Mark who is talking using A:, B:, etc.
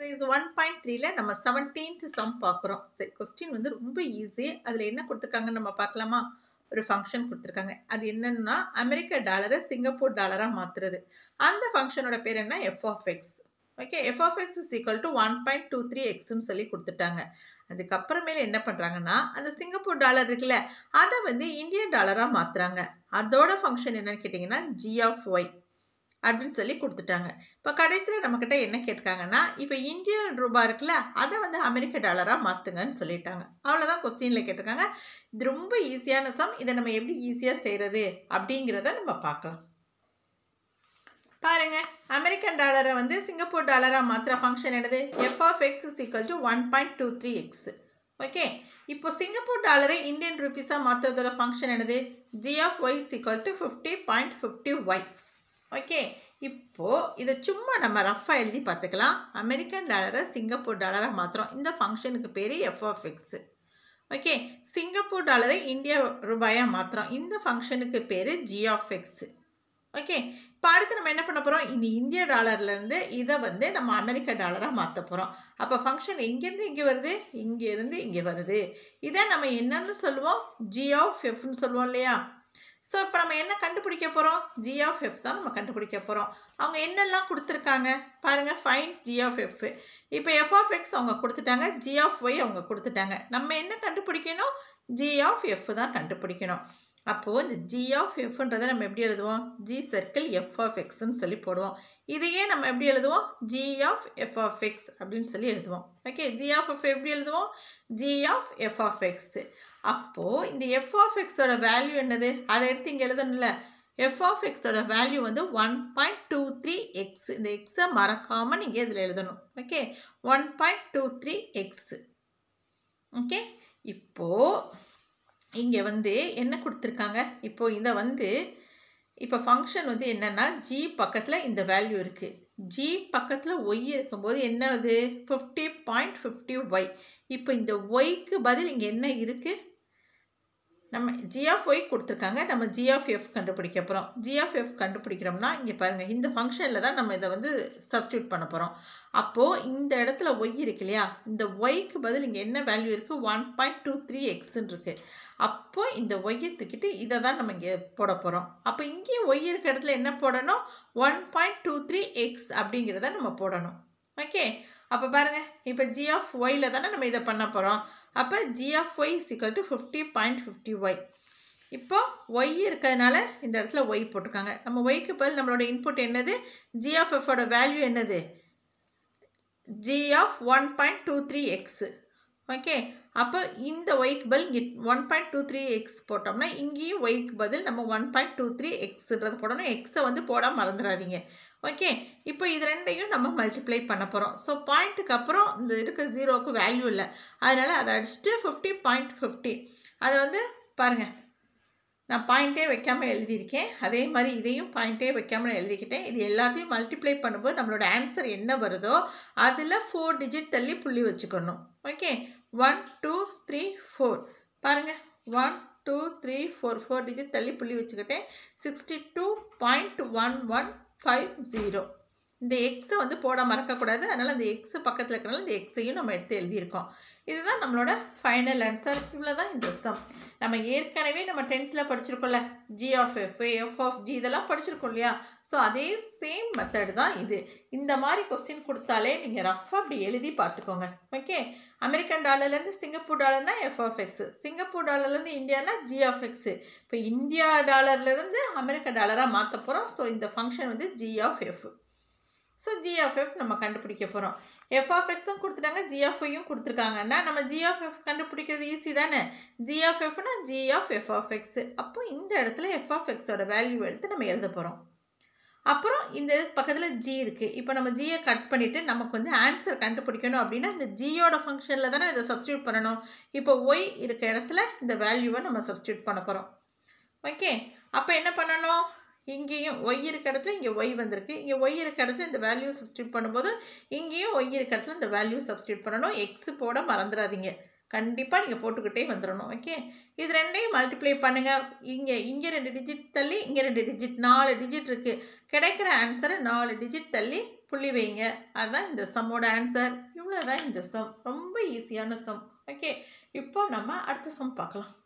A: exercise one point த்ரீல நம்ம seventeenth some பார்க்குறோம் சரி கொஸ்டின் வந்து ரொம்ப ஈஸி அதில் என்ன கொடுத்துருக்காங்கன்னு நம்ம பார்க்கலாமா ஒரு ஃபங்க்ஷன் கொடுத்துருக்காங்க அது என்னன்னா அமெரிக்க டாலரை சிங்கப்பூர் டாலராக மாற்றுறது அந்த ஃபங்க்ஷனோட பேர் என்ன F of X okay F of X is equal to one point two three எக்ஸ்னு சொல்லி கொடுத்துட்டாங்க அதுக்கப்புறமேல என்ன பண்ணுறாங்கன்னா அந்த சிங்கப்பூர் டாலர் இருக்குல்ல அதை வந்து இந்தியன் டாலராக மாற்றுறாங்க அதோட ஃபங்க்ஷன் என்னன்னு கேட்டிங்கன்னா ஜி ஆஃப் ஒய் அப்படின்னு சொல்லி கொடுத்துட்டாங்க இப்போ கடைசியில் நம்மக்கிட்ட என்ன கேட்டிருக்காங்கன்னா இப்போ இந்தியன் ரூபா இருக்குல்ல அதை வந்து அமெரிக்க டாலராக மாற்றுங்கன்னு சொல்லிட்டாங்க அவ்வளோதான் கொஸ்டினில் கேட்டிருக்காங்க இது ரொம்ப ஈஸியான சம் இதை நம்ம எப்படி ஈஸியாக செய்கிறது அப்படிங்கிறத நம்ம பார்க்கலாம் பாருங்க அமெரிக்கன் டாலரை வந்து சிங்கப்பூர் டாலராக மாற்றுற ஃபங்க்ஷன் என்னது F of X is equal to one point two three X okay இப்போ சிங்கப்பூர் டாலரை இந்தியன் ருபீஸாக மாற்றுறதோட ஃபங்க்ஷன் என்னது G of Y is equal to fifty point fifty Y okay இப்போது இதை சும்மா நம்ம ரஃபாக எழுதி பார்த்துக்கலாம் அமெரிக்கன் டாலரை சிங்கப்பூர் டாலராக மாற்றுறோம் இந்த ஃபங்க்ஷனுக்கு பேர் F of X okay Singapore டாலரை இந்தியா ரூபாயாக மாற்றுறோம் இந்த ஃபங்க்ஷனுக்கு பேர் ஜி ஆஃப் எக்ஸு ஓகே இப்போ அடுத்து நம்ம என்ன பண்ண போகிறோம் இந்த இந்திய டாலர்லேருந்து இதை வந்து நம்ம அமெரிக்க டாலராக மாற்ற போகிறோம் அப்போ ஃபங்க்ஷன் எங்கேருந்து இங்கே வருது இங்கேருந்து இங்கே வருது இதை நம்ம என்னன்னு சொல்லுவோம் ஜி ஆஃப் எஃப்னு சொல்லுவோம் இல்லையா ஸோ இப்போ நம்ம என்ன கண்டுபிடிக்க போகிறோம் ஜி ஆஃப் எஃப் தான் நம்ம கண்டுபிடிக்க போகிறோம் அவங்க என்னெல்லாம் கொடுத்துருக்காங்க பாருங்கள் ஃபைன் ஜி ஆஃப் எஃப் இப்போ எஃப் ஆஃப் எக்ஸ் அவங்க கொடுத்துட்டாங்க ஜி ஆஃப் ஒய் அவங்க கொடுத்துட்டாங்க நம்ம என்ன கண்டுபிடிக்கணும் ஜி ஆஃப் எஃப் தான் கண்டுபிடிக்கணும் அப்போது இந்த ஜி ஆஃப் எஃப்ன்றதை நம்ம எப்படி எழுதுவோம் ஜி சர்க்கிள் எஃப் ஆஃப் எக்ஸ்னு சொல்லி போடுவோம் இதையே நம்ம எப்படி எழுதுவோம் G of F of X அப்படின்னு சொல்லி எழுதுவோம் ஓகே ஜி ஆஃப் எஃப் எப்படி எழுதுவோம் G of F of X அப்போது இந்த எஃப் ஆஃப் எக்ஸோட வேல்யூ என்னது அதை எடுத்து இங்கே எழுதணும்ல எஃப் ஆஃப் எக்ஸோட வேல்யூ வந்து one point two three X இந்த எக்ஸை மறக்காமல் நீங்கள் இதில் எழுதணும் okay one point two three x okay இப்போது இங்கே வந்து என்ன கொடுத்துருக்காங்க இப்போது இதை வந்து இப்போ ஃபங்க்ஷன் வந்து என்னென்னா ஜி பக்கத்தில் இந்த வேல்யூ இருக்குது ஜி பக்கத்தில் ஒய் இருக்கும்போது என்ன அது ஃபிஃப்டி பாயிண்ட் ஃபிஃப்டி ஒய் இப்போ இந்த ஒய்க்கு பதில் இங்கே என்ன இருக்குது நம்ம ஜி ஆஃப் ஒய் கொடுத்துருக்காங்க நம்ம ஜி ஆஃப் எஃப் கண்டுபிடிக்க போகிறோம் ஜி ஆஃப் எஃப் கண்டுபிடிக்கிறோம்னா இங்கே பாருங்கள் இந்த ஃபங்க்ஷனில் தான் நம்ம இதை வந்து சப்ஸ்டியூட் பண்ண போகிறோம் அப்போது இந்த இடத்துல ஒய் இருக்கு இல்லையா இந்த ஒய்க்கு பதில் இங்கே என்ன வேல்யூ இருக்குது ஒன் பாயிண்ட் டூ த்ரீ எக்ஸ்ன்னு இருக்குது அப்போ இந்த ஒய்யை தூக்கிட்டு இதை தான் நம்ம இங்கே போட போகிறோம் அப்போ இங்கேயும் ஒய் இருக்க இடத்துல என்ன போடணும் one point two three X அப்படிங்கிறத நம்ம போடணும் ஓகே அப்போ பாருங்கள் இப்போ ஜி ஆஃப் ஒயில் தானே நம்ம இதை பண்ண போகிறோம் அப்போ g of y equal to fifty point fifty y இப்போ ஒய் இருக்கிறதுனால இந்த இடத்துல ஒய் போட்டிருக்காங்க நம்ம ஒய்க்கு பதில் நம்மளோட இன்புட் என்னது ஜி ஆஃப் எஃபோட வேல்யூ என்னது G of one point two three x okay அப்போ இந்த ஒய்க்கு பதில் இங்கே one point two three x போட்டோம்னா இங்கேயும் ஒய்க்கு பதில் நம்ம ஒன் பாயிண்ட் டூ த்ரீ எக்ஸுன்றது போடணும் எக்ஸை வந்து போட மறந்துடாதீங்க ஓகே இப்போ இது ரெண்டையும் நம்ம மல்டிப்ளை பண்ண போகிறோம் ஸோ பாயிண்ட்டுக்கு அப்புறம் இந்த இருக்க ஜீரோவுக்கு வேல்யூ இல்லை அதனால் அதை அடிச்சுட்டு ஃபிஃப்டி பாயிண்ட் ஃபிஃப்டி அதை வந்து பாருங்கள் நான் பாயிண்ட்டே வைக்காமல் எழுதியிருக்கேன் அதே மாதிரி இதையும் பாயிண்ட்டே வைக்காமல் எழுதிக்கிட்டேன் இது எல்லாத்தையும் மல்டிப்ளை பண்ணும்போது நம்மளோட ஆன்சர் என்ன வருதோ அதில் ஃபோர் டிஜிட் தள்ளி புள்ளி வச்சுக்கணும் okay one two three four பாருங்கள் one two three four four digit தள்ளி புள்ளி வச்சுக்கிட்டேன் sixty two point one one five zero இந்த எக்ஸை வந்து போட மறக்கக்கூடாது அதனால் அந்த எக்ஸு பக்கத்தில் இருக்கிறனால இந்த எக்ஸையும் நம்ம எடுத்து எழுதியிருக்கோம் இதுதான் நம்மளோட ஃபைனல் ஆன்சர் இவ்வளோ தான் இந்த சம் நம்ம ஏற்கனவே நம்ம டென்த்தில் படிச்சிருக்கோம்ல g of f f of g இதெல்லாம் படிச்சிருக்கோம் இல்லையா ஸோ அதே சேம் மெத்தட் தான் இது இந்த மாதிரி கொஸ்டின் கொடுத்தாலே நீங்கள் ரஃபாக அப்படி எழுதி பார்த்துக்கோங்க ஓகே அமெரிக்கன் டாலர்லேருந்து சிங்கப்பூர் டாலர்னா எஃப் ஆஃப் எக்ஸு சிங்கப்பூர் டாலர்லேருந்து இந்தியானா ஜி ஆஃப் எக்ஸு இப்போ இந்தியா டாலர்லேருந்து அமெரிக்க டாலராக மாற்ற போகிறோம் ஸோ இந்த ஃபங்க்ஷன் வந்து g of f so g of f நம்ம கண்டுபிடிக்க போகிறோம் எஃப் ஆஃப் எக்ஸும் கொடுத்துட்டாங்க ஜி ஆஃப் ஒய்யும் கொடுத்துருக்காங்கன்னா நம்ம ஜி ஆஃப் எஃப் கண்டுபிடிக்கிறது ஈஸி தானே ஜி ஆஃப் எஃப்னா g of F of x அப்போ இந்த இடத்துல எஃப் ஆஃப் எக்ஸோட வேல்யூ எடுத்து நம்ம எழுத போகிறோம் அப்புறம் இந்த பக்கத்தில் ஜி இருக்குது இப்போ நம்ம ஜியை கட் பண்ணிவிட்டு நமக்கு வந்து ஆன்சர் கண்டுபிடிக்கணும் அப்படின்னா இந்த ஜியோட ஃபங்க்ஷனில் தானே இதை சப்ஸ்டியூட் பண்ணணும் இப்போ ஒய் இருக்க இடத்துல இந்த வேல்யூவை நம்ம சப்ஸ்டியூட் பண்ண போகிறோம் ஓகே அப்போ என்ன பண்ணணும் இங்கேயும் ஒய் இருக்க இடத்துல இங்கே ஒய் வந்திருக்கு இங்கே ஒய் இருக்க இடத்துல இந்த வேல்யூ சப்ஸ்டியூட் பண்ணும்போது இங்கேயும் ஒய் இருக்க இடத்துல இந்த வேல்யூ சப்ஸ்டியூட் பண்ணணும் எக்ஸ் போட மறந்துடாதீங்க கண்டிப்பாக நீங்கள் போட்டுக்கிட்டே வந்துடணும் ஓகே இது ரெண்டையும் மல்டிப்ளை பண்ணுங்கள் இங்கே இங்கே ரெண்டு டிஜிட் தள்ளி இங்கே ரெண்டு டிஜிட் நாலு டிஜிட் இருக்குது கிடைக்கிற ஆன்சரை நாலு டிஜிட் தள்ளி புள்ளி வைங்க அதுதான் இந்த சம்மோட ஆன்சர் இவ்வளோ தான் இந்த சம் ரொம்ப ஈஸியான சம் ஓகே இப்போ நம்ம அடுத்த சம் பார்க்கலாம்